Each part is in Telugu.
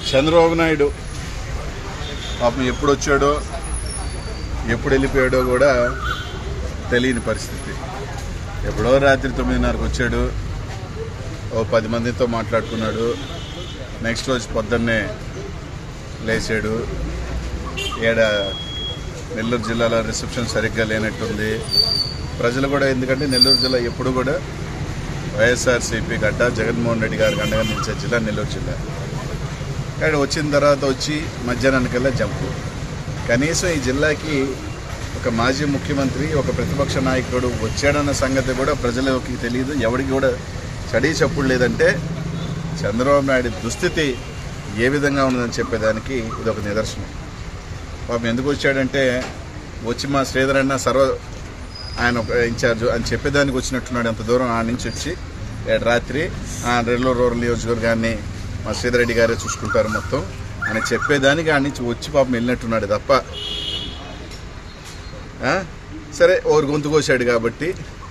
చంద్రబాబు నాయుడు పాపం ఎప్పుడు వచ్చాడో ఎప్పుడు వెళ్ళిపోయాడో కూడా తెలియని పరిస్థితి ఎప్పుడో రాత్రి తొమ్మిదిన్నరకు వచ్చాడు ఓ పది మందితో మాట్లాడుకున్నాడు నెక్స్ట్ రోజు పొద్దున్నే లేచాడు ఏడ నెల్లూరు జిల్లాలో రిసెప్షన్ సరిగ్గా లేనట్టుంది ప్రజలు కూడా ఎందుకంటే నెల్లూరు జిల్లా ఎప్పుడు కూడా వైఎస్ఆర్సీపీ గడ్డ జగన్మోహన్ రెడ్డి గారికి అండగా నిలిచే జిల్లా నెల్లూరు జిల్లా కానీ వచ్చిన తర్వాత వచ్చి మధ్యాహ్నానికల్లా జంపు కనీసం ఈ జిల్లాకి ఒక మాజీ ముఖ్యమంత్రి ఒక ప్రతిపక్ష నాయకుడు వచ్చాడన్న సంగతి కూడా ప్రజలకి తెలియదు ఎవరికి కూడా చడి చప్పుడు లేదంటే చంద్రబాబు నాయుడు దుస్థితి ఏ విధంగా ఉన్నదని చెప్పేదానికి ఇది ఒక నిదర్శనం పాపం ఎందుకు వచ్చాడంటే వచ్చి మా శ్రీధర్ అన్న సర్వ ఆయన ఒక ఇన్ఛార్జ్ అని చెప్పేదానికి వచ్చినట్టున్నాడు అంత దూరం ఆ నుంచి వచ్చి ఏడు రాత్రి ఆ రెల్లూరు రూరల్ నియోజకవర్గాన్ని మా శ్రీధర్ రెడ్డి గారే చూసుకుంటారు మొత్తం అని చెప్పేదానికి ఆ నుంచి వచ్చి పాపం వెళ్ళినట్టున్నాడు తప్ప ఆ? సరే ఓరు గొంతు కోసాడు కాబట్టి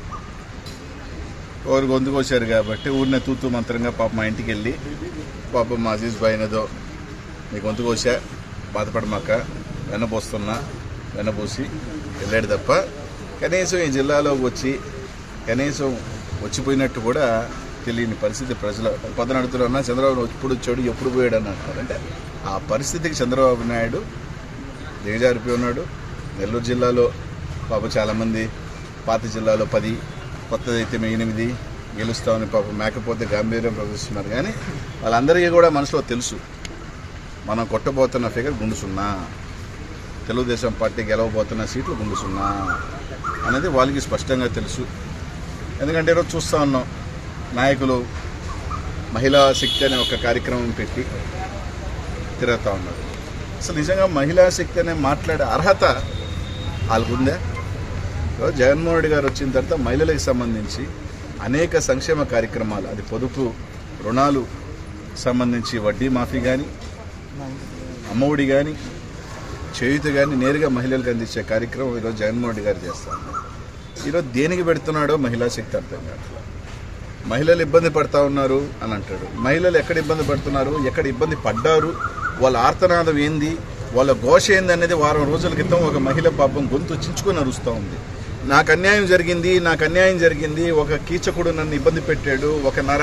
ఓరు గొంతు కోసాడు కాబట్టి ఊరినే తూతూ మంత్రంగా పాప మా ఇంటికి వెళ్ళి పాపం మా అజీజ్ బాయ్ అనేదో నీ గొంతు కోసా బాధపడమాక వెన్నపోస్తున్నా వెన్నపోసి వెళ్ళాడు తప్ప కనీసం ఈ జిల్లాలో వచ్చి కనీసం వచ్చిపోయినట్టు కూడా తెలియని పరిస్థితి ప్రజల పదన అడుగుతున్నా చంద్రబాబు ఎప్పుడు వచ్చాడు ఎప్పుడు పోయాడు అని అంటారు అంటే ఆ పరిస్థితికి చంద్రబాబు నాయుడు దిగజారిపోయి ఉన్నాడు నెల్లూరు జిల్లాలో పాప చాలామంది పాత జిల్లాలో పది కొత్తదైతే మేము ఎనిమిది గెలుస్తామని పాప మేకపోతే గాంభీర్యం ప్రదర్శిస్తున్నారు కానీ వాళ్ళందరికీ కూడా మనసులో తెలుసు మనం కొట్టబోతున్న ఫిగర్ గుండు సున్నా తెలుగుదేశం పార్టీ గెలవబోతున్న సీట్లు గుండు సున్నా అనేది వాళ్ళకి స్పష్టంగా తెలుసు ఎందుకంటే ఈరోజు చూస్తూ ఉన్నాం నాయకులు మహిళా శక్తి అనే ఒక కార్యక్రమం పెట్టి తిరుగుతూ ఉన్నారు అసలు నిజంగా మహిళా శక్తి అనే మాట్లాడే అర్హత వాళ్ళకుందా ఈరోజు జగన్మోహన్ రెడ్డి గారు వచ్చిన తర్వాత మహిళలకు సంబంధించి అనేక సంక్షేమ కార్యక్రమాలు అది పొదుపు రుణాలు సంబంధించి వడ్డీ మాఫీ కానీ అమ్మఒడి కానీ చేయుత కానీ నేరుగా మహిళలకు అందించే కార్యక్రమం ఈరోజు జగన్మోహన్ రెడ్డి గారు చేస్తారు ఈరోజు దేనికి పెడుతున్నాడో మహిళా శక్తి అర్థం కావట్లేదు మహిళలు ఇబ్బంది పడతా ఉన్నారు అని అంటాడు మహిళలు ఎక్కడ ఇబ్బంది పడుతున్నారు ఎక్కడ ఇబ్బంది పడ్డారు వాళ్ళ ఆర్తనాదం ఏంది వాళ్ళ ఘోష ఏంది అనేది వారం రోజుల క్రితం ఒక మహిళ పాపం గొంతు చించుకొని అరుస్తూ ఉంది నాకు అన్యాయం జరిగింది నాకు అన్యాయం జరిగింది ఒక కీచకుడు నన్ను ఇబ్బంది పెట్టాడు ఒక నర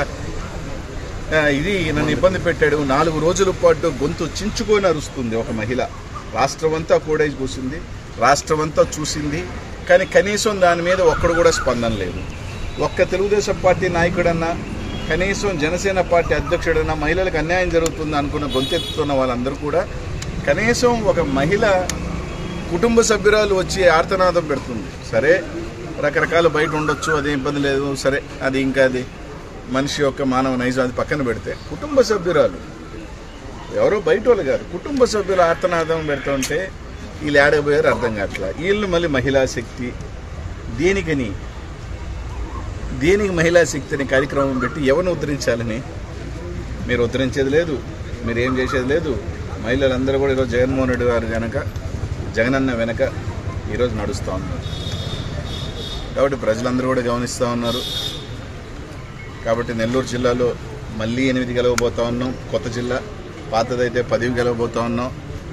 ఆ, ఇది నన్ను ఇబ్బంది పెట్టాడు నాలుగు రోజుల పాటు గొంతు చించుకొని అరుస్తుంది ఒక మహిళ రాష్ట్రం అంతా కూడా కూసింది రాష్ట్రం అంతా చూసింది కానీ కనీసం దాని మీద ఒక్కడు కూడా స్పందన లేదు ఒక్క తెలుగుదేశం పార్టీ నాయకుడన్నా కనీసం జనసేన పార్టీ అధ్యక్షుడన్నా మహిళలకు అన్యాయం జరుగుతుంది అనుకున్న గొంతెత్తుతున్న వాళ్ళందరూ కూడా కనీసం ఒక మహిళ కుటుంబ సభ్యురాలు వచ్చి ఆర్తనాదం పెడుతుంది సరే రకరకాల బయట ఉండొచ్చు అదే ఇబ్బంది లేదు సరే అది ఇంకా అది మనిషి యొక్క మానవ నైజం అది పక్కన పెడితే కుటుంబ సభ్యురాలు ఎవరో బయట వాళ్ళు కాదు కుటుంబ సభ్యులు ఆర్తనాదం పెడుతుంటే వీళ్ళు ఏడబోయారు అర్థం కావట్లా వీళ్ళు మళ్ళీ మహిళా శక్తి దేనికని దేనికి మహిళా శక్తి అనే కార్యక్రమం పెట్టి ఎవరిని ఉద్ధరించాలని మీరు ఉద్ధరించేది లేదు మీరు ఏం చేసేది లేదు మహిళలందరూ కూడా ఈరోజు జగన్మోహన్ రెడ్డి గారు వెనక జగనన్న వెనక ఈరోజు నడుస్తూ ఉన్నారు కాబట్టి ప్రజలందరూ కూడా గమనిస్తూ ఉన్నారు కాబట్టి నెల్లూరు జిల్లాలో మళ్ళీ ఎనిమిది గెలవబోతా ఉన్నాం కొత్త జిల్లా పాతదైతే పది గెలవబోతా ఉన్నాం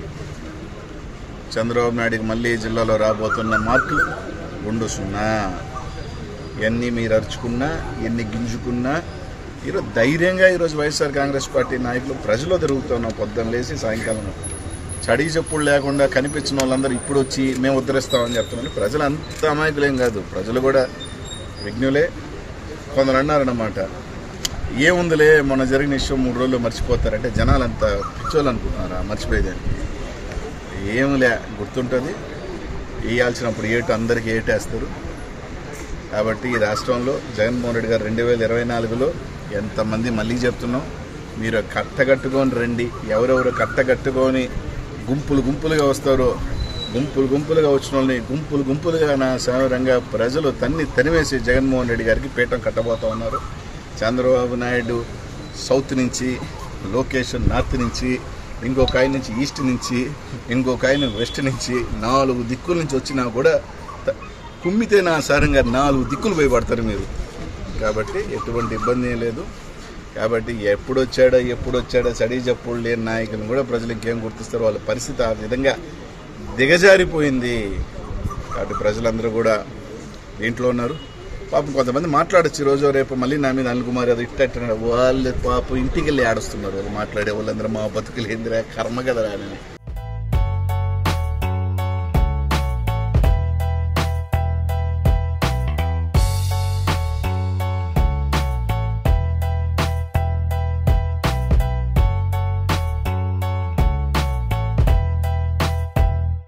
చంద్రబాబు నాయుడికి మళ్ళీ ఈ జిల్లాలో రాబోతున్న మార్కులు గుండు సున్నా ఎన్ని మీరు అరుచుకున్నా ఎన్ని గింజుకున్నా ఈరోజు ధైర్యంగా ఈరోజు వైఎస్ఆర్ కాంగ్రెస్ పార్టీ నాయకులు ప్రజలు తిరుగుతున్నాం పొద్దున్న లేచి సాయంకాలం చడి చెప్పులు లేకుండా కనిపించిన వాళ్ళందరూ ఇప్పుడు వచ్చి మేము ఉద్ధరిస్తామని చెప్తున్నాం ప్రజలు అంత అమాయకులేం కాదు ప్రజలు కూడా విఘ్నులే కొందరు అన్నారన్నమాట ఏముందిలే మొన్న జరిగిన విషయం మూడు రోజులు మర్చిపోతారంటే జనాలు అంత పిచ్చోళ్ళు అనుకుంటున్నారా మర్చిపోయేదని ఏమిలే గుర్తుంటుంది వేయాల్సినప్పుడు ఏటు అందరికీ ఏటేస్తారు కాబట్టి ఈ రాష్ట్రంలో జగన్మోహన్ రెడ్డి గారు రెండు వేల ఇరవై నాలుగులో ఎంతమంది మళ్ళీ చెప్తున్నాం మీరు కట్టగట్టుకొని రండి ఎవరెవరు కట్టగట్టుకొని గుంపులు గుంపులుగా వస్తారో గుంపులు గుంపులుగా వచ్చిన వాళ్ళని గుంపులు గుంపులుగా నా సాధారణంగా ప్రజలు తన్ని తనివేసి జగన్మోహన్ రెడ్డి గారికి పీఠం కట్టబోతా ఉన్నారు చంద్రబాబు నాయుడు సౌత్ నుంచి లోకేష్ నార్త్ నుంచి ఇంకొక ఆయన నుంచి ఈస్ట్ నుంచి ఇంకొక ఆయన వెస్ట్ నుంచి నాలుగు దిక్కుల నుంచి వచ్చినా కూడా త- కుమ్మితే నా సారంగా నాలుగు దిక్కులు పోయి పడతారు మీరు కాబట్టి ఎటువంటి ఇబ్బంది ఏం లేదు కాబట్టి ఎప్పుడు వచ్చాడో ఎప్పుడు వచ్చాడో సడీ చెప్పుడు లేని నాయకులను కూడా ప్రజలు ఇంకేం గుర్తిస్తారు వాళ్ళ పరిస్థితి ఆ విధంగా దిగజారిపోయింది కాబట్టి ప్రజలందరూ కూడా దీంట్లో ఉన్నారు పాపం కొంతమంది మాట్లాడచ్చు ఈ రోజు రేపు మళ్ళీ నా మీద అనిల్ కుమార్ అది ఇట్ట ఇట్ట అన్నాడు. వాళ్ళు పాపం ఇంటికి వెళ్ళి ఆడుస్తున్నారు వాళ్ళు మాట్లాడే వాళ్ళందరూ మా బతుకులు ఏందిరా కర్మ కదరా అని